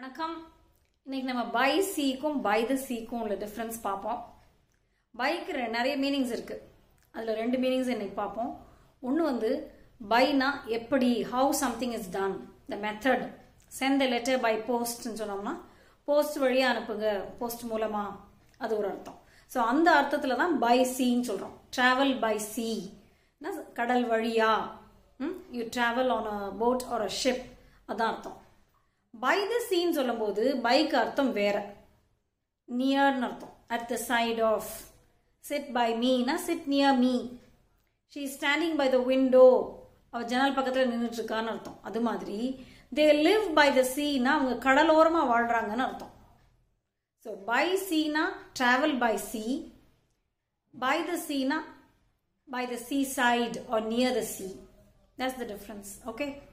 வணக்கம் இன்னைக்கு நம்ம பை சீக்கும் பை த சீக்கும் உள்ள டிஃப்ரென்ஸ் பார்ப்போம் பைக்கு நிறைய மீனிங்ஸ் இருக்கு அதில் ரெண்டு மீனிங்ஸ் இன்னைக்கு பார்ப்போம் ஒன்று வந்து பைனா எப்படி how something is done the method sent the letter by போஸ்ட்னு சொன்னோம்னா போஸ்ட் வழியாக அனுப்புங்க போஸ்ட் மூலமாக அது ஒரு அர்த்தம் ஸோ அந்த அர்த்தத்தில் தான் பை சீன்னு சொல்கிறோம் ட்ராவல் பை சீ கடல் வழியா you travel on a boat or a ship அதான் அர்த்தம் பை த சீன் சொல்லும்போது பைக்கு அர்த்தம் வேற நியர்னு அர்த்தம் at the side of sit by மீனா sit near me she standing by the window அவ ஜன்னல் பக்கத்தில் நின்றுட்டு இருக்கான்னு அர்த்தம் அது மாதிரி தே லிவ் பை த சீனா அவங்க கடலோரமாக வாழ்றாங்கன்னு அர்த்தம் ஸோ பை சீனா travel by sea by the சீனா by the seaside or near the sea. That's the difference. Okay.